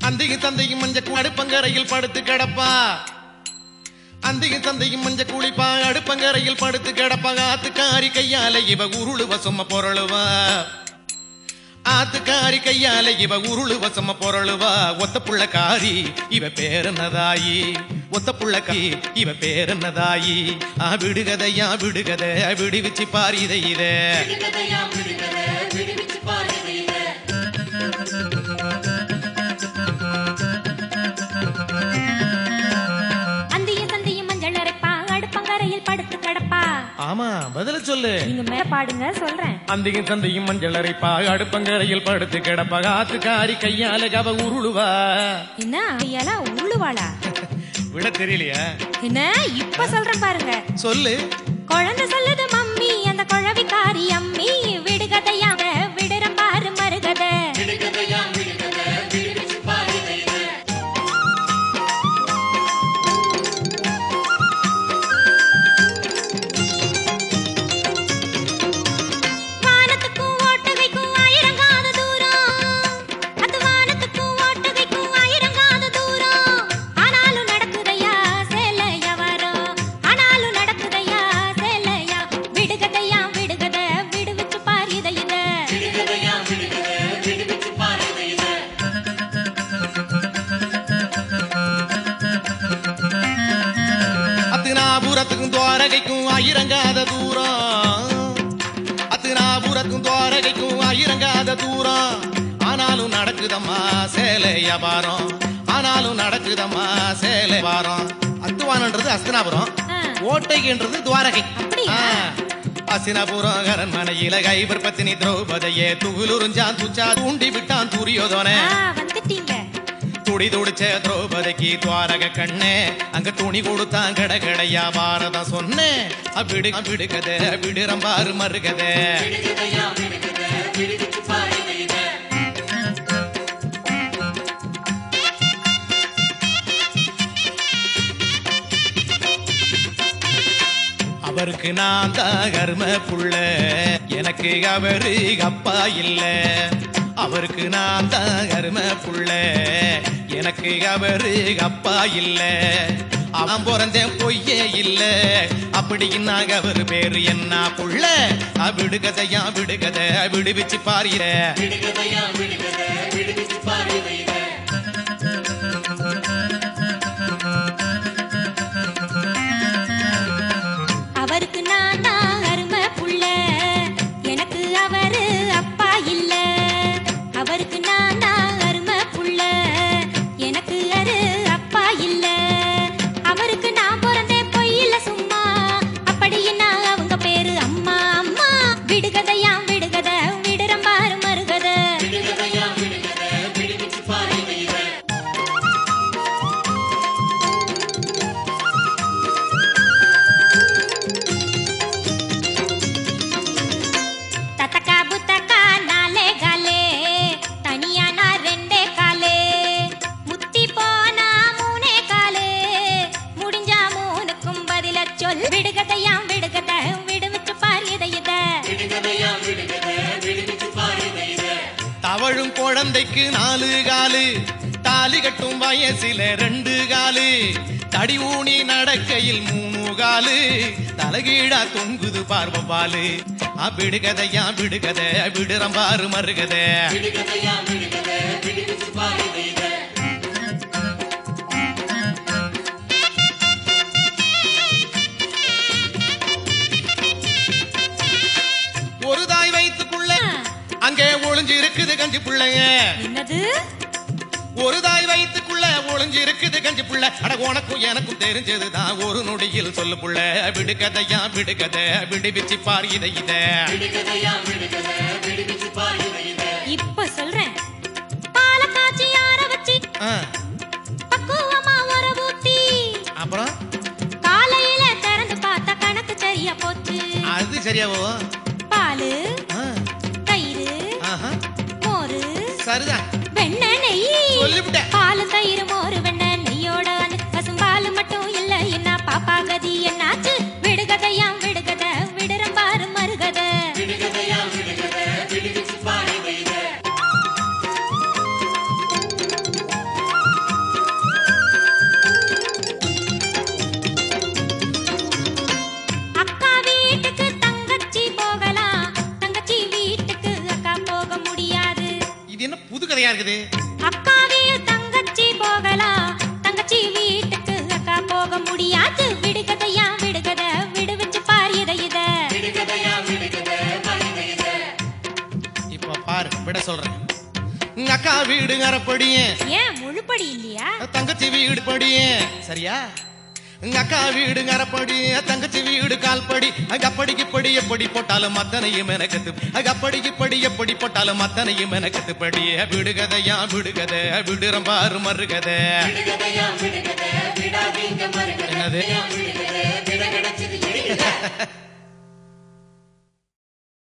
அந்தியும் தந்தையும் மஞ்ச அடுப்பங்கரையில் படுத்து கிடப்பா அந்தியும் தந்தையும் மஞ்ச குளிப்பா அடுப்பங்கரையில் படுத்து கிடப்பா ஆத்துக்காரி கையால இவ உருளு வசம பொருளுவா ஆத்துக்காரி கையால இவ உருளு வசம பொருளுவா ஒத்த புள்ள காரி இவ பேரனதாயி ஒத்த புள்ள காரி இவ பேரனதாயி ஆ விடுகதையா விடுகதை விடுவிச்சு பாரு இதை இதை விடுகதையா விடுகதை விடுவிச்சு பாரு இதை இதை. அந்தியும் தந்தையும் மஞ்சள் அரைப்பா அடுப்பங்கரையில் படுத்து கிடப்பா ஆமா பதில சொல்லு நீங்க மேல பாடுங்க சொல்றேன் அந்தியும் தந்தையும் மஞ்சள் அரைப்பா அடுப்பங்கரையில் படுத்து கிடப்பா ஆத்துக்காரி கையால கவ உருளுவா என்ன ஐயாலாம் உள்ளுவாளா விட தெரியலையா என்ன இப்ப சொல்றேன் பாருங்க சொல்லு குழந்தை சொல்லுது மம்மி அந்த குழவிக்காரி அம்மி விடுகதையா விடுறம் பாரு மருகத விடுகதையா விடுகதை விடுவிச்சு பாரு இதை இதை. வானத்துக்கும் ஓட்டகைக்கும் ஆயிரங்காத தூரம் அது வானத்துக்கும் ஓட்டகைக்கும் ஆயிரங்காத தூரம் ஆனாலும் நடக்குதையா சேலையா வரும் ஆனாலும் நடக்குதையா சேலையா விடுகதையா விடுகத விடுவிச்சு பாரு இதை இத விடுகதையா விடுகதை விடுவிச்சு பாரு இதை இதை. அத்தினாபுரத்துக்கும் துவாரகைக்கும் ஆயிரங்காத தூரம் அத்தினாபுரத்துக்கும் துவாரகைக்கும் ஆயிரங்காத தூரம் ஆனாலும் நடக்குதம்மா சேலை வியாபாரம் ஆனாலும் நடக்குதம்மா சேலை வியாபாரம் அத்துவானன்றது அஸ்தினாபுரம் ஆ. ஓட்டைன்றது துவாரகை அப்படியா? ஆ. அசினாபுரம் அரண்மனையில கைவர் பத்தினி திரௌபதியே துகுலுறிஞ்சான் துச்சா தூண்டி விட்டான் துரியோதனே ஆ வந்துட்டீங்க துடி துடிச்ச திரௌபதிக்கு துவாரக கண்ணே அங்க துணி கொடுத்தான் கடகடையா பாரதம் சொன்னேன் அவ்விடு விடுகத விடுறம்பாரு மறுகத விடுகதையா விடுகதை விடுவிச்சு பாரு இதை இதை. அவருக்கு நான் தான் கர்ம புள்ள எனக்கு அவரு அப்பா இல்ல அவருக்கு நான் தான் கர்ம புள்ள எனக்கு அவரு அப்பா இல்ல அவன் பிறந்தேன் பொய்யே இல்ல அப்படின்னாங்க அவரு பேரு என்ன புள்ள விடுகதையா விடுகதை விடுவிச்சு பாரிற விடுகதையா விடுகதை விடுவிச்சு பாரு இதை இதை. அவருக்கு நான் தான் அருமை புள்ள எனக்கு அவரு அப்பா இல்ல அவருக்கு நான் தான் அருமை புள்ள எனக்கு அரு அப்பா இல்ல அவருக்கு நான் பிறந்தேன் பொய் இல்ல சும்மா அப்படின்னா அவங்க பேரு அம்மா அம்மா விடுகதையா விடுகத விடுறம் பாரு மருகத விடுகதையா விடுகதை விடுவிச்சு பாரு இதை இதை. தத்தக்கா புத்தக்கா நாலே காலே தனியா நான் ரெண்டே காலே முத்தி போனா மூணே காலே முடிஞ்சா மூணுக்கும் பதில சொல் விடுகதையாம் விடுகத விடுவிச்சு பாரு இதை இத விடுகதையா விடுகதை விடுவிச்சு பாரு இதை இதை. தவழும் குழந்தைக்கு நாலு காலு தாலி கட்டும் வயசில ரெண்டு காலு தடி ஊனி நடக்கையில் மூணு காலு தலகீழா தொங்குது பார்வ பாலு விடுகதையா விடுகதை விடுறம் பாரு மறுகத விடுகதையா விடுகதை விடுவிச்சு பாரு இதை இதை. ஒரு தாய் வயித்துக்குள்ள அங்கே ஒளிஞ்சு இருக்குது கஞ்சி பிள்ளைங்க என்னது ஒரு தாய் வயித்துக்குள்ள ஒளிஞ்சு இருக்குது கஞ்சி புள்ள அட உனக்கும் எனக்கும் தெரிஞ்சதுதான் ஒரு நொடியில் சொல்லு புள்ள விடுகதையா விடுகதை விடுவிச்சு பார் இதை இதை விடுகதையா விடுகதை விடுவிச்சு பாரு இதை இதை. இப்ப சொல்றேன் பால காய்ச்சி ஆற வச்சு ஆ, பக்குவமா உர ஊத்தி அப்புறம் காலையில திறந்து பார்த்தா கணக்கு சரியா போச்சு அது சரியாவோ பாலு ஆ, தயிர் ஆஹா, மோரு சரிதான் வெண்ணெய் நெய் சொல்லிவிட்டேன் பால் தயிர் மோர் வெண்ணெய் நெய்யோட வந்து பசும்பால் மட்டும் இல்ல என்ன பாப்பா கதி என்னாச்சு விடுகதையாம் விடுகத விடுறம் பாரு மருகத விடுகதையா விடுகதை விடுவிச்சு பாரு இதை இதை. அக்காவே தங்கச்சி போகலாம் தங்கச்சி வீட்டுக்கு அக்கா போக முடியாது விடுகதையா விடுகத விடுவிச்சு பார் இத இத விடுகதையா விடுகதை மனித இத இப்ப பாரு விட சொல்றேன் உங்க அக்கா வீடு அறப்படியே ஏன் முழுப்படி இல்லையா தங்கச்சி வீடு படியே சரியா உங்க அக்கா வீடு அறப்படி தங்கச்சி வீடு கால்படி அங்க அப்படிக்கு படி எப்படி போட்டாலும் அத்தனையும் எனக்கத்து அங்க அப்படிக்கு படி எப்படி போட்டாலும் அத்தனையும் எனக்கத்து படியே விடுகதையா விடுகதை விடுறம் பாரு மறுகதை விடுகதையா விடுகதை விடாதீங்க மறுகதை என்னது விடுகதை விட கிடைச்சது விடுகதை